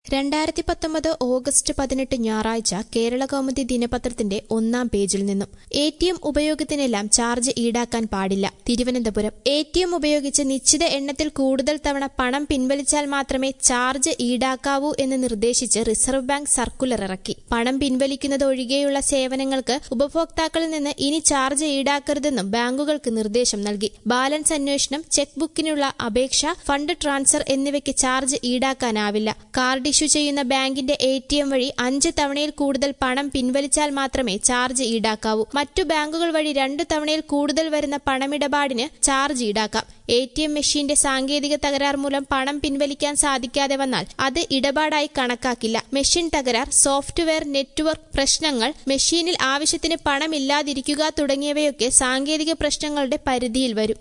രണ്ടായിരത്തി പത്തൊമ്പത് ഓഗസ്റ്റ് പതിനെട്ട് ഞായറാഴ്ച കേരള കൗമുദി ദിനപത്രത്തിന്റെ ഒന്നാം പേജിൽ നിന്നും എ ടി എം ഉപയോഗത്തിനെല്ലാം ചാർജ് ഈടാക്കാൻ പാടില്ല തിരുവനന്തപുരം എ ടി എം ഉപയോഗിച്ച് നിശ്ചിത എണ്ണത്തിൽ കൂടുതൽ തവണ പണം പിൻവലിച്ചാൽ മാത്രമേ ചാർജ് ഈടാക്കാവൂ എന്ന് നിർദ്ദേശിച്ച് റിസർവ് ബാങ്ക് സർക്കുലർ ഇറക്കി പണം പിൻവലിക്കുന്നത് ഒഴികെയുള്ള സേവനങ്ങൾക്ക് ഉപഭോക്താക്കളിൽ നിന്ന് ഇനി ചാർജ് ഈടാക്കരുതെന്നും ബാങ്കുകൾക്ക് നിർദ്ദേശം നൽകി ബാലൻസ് അന്വേഷണം ചെക്ക് ബുക്കിനുള്ള അപേക്ഷ ഫണ്ട് ട്രാൻസ്ഫർ എന്നിവയ്ക്ക് ചാർജ് ഈടാക്കാനാവില്ല കാർഡ് ഇഷ്യൂ ചെയ്യുന്ന ബാങ്കിന്റെ എ ടി എം വഴി അഞ്ച് തവണയിൽ കൂടുതൽ പണം പിൻവലിച്ചാൽ മാത്രമേ ചാർജ് ഈടാക്കാവൂ മറ്റു ബാങ്കുകൾ വഴി രണ്ടു തവണയിൽ കൂടുതൽ വരുന്ന പണമിടപാടിന് ചാർജ് ഈടാക്കാം എ ടി എം മെഷീന്റെ സാങ്കേതിക തകരാർ മൂലം പണം പിൻവലിക്കാൻ സാധിക്കാതെ വന്നാൽ അത് ഇടപാടായി കണക്കാക്കില്ല മെഷീൻ തകരാർ സോഫ്റ്റ്വെയർ നെറ്റ്വർക്ക് പ്രശ്നങ്ങൾ മെഷീനിൽ ആവശ്യത്തിന് പണമില്ലാതിരിക്കുക തുടങ്ങിയവയൊക്കെ സാങ്കേതിക പ്രശ്നങ്ങളുടെ പരിധിയിൽ വരും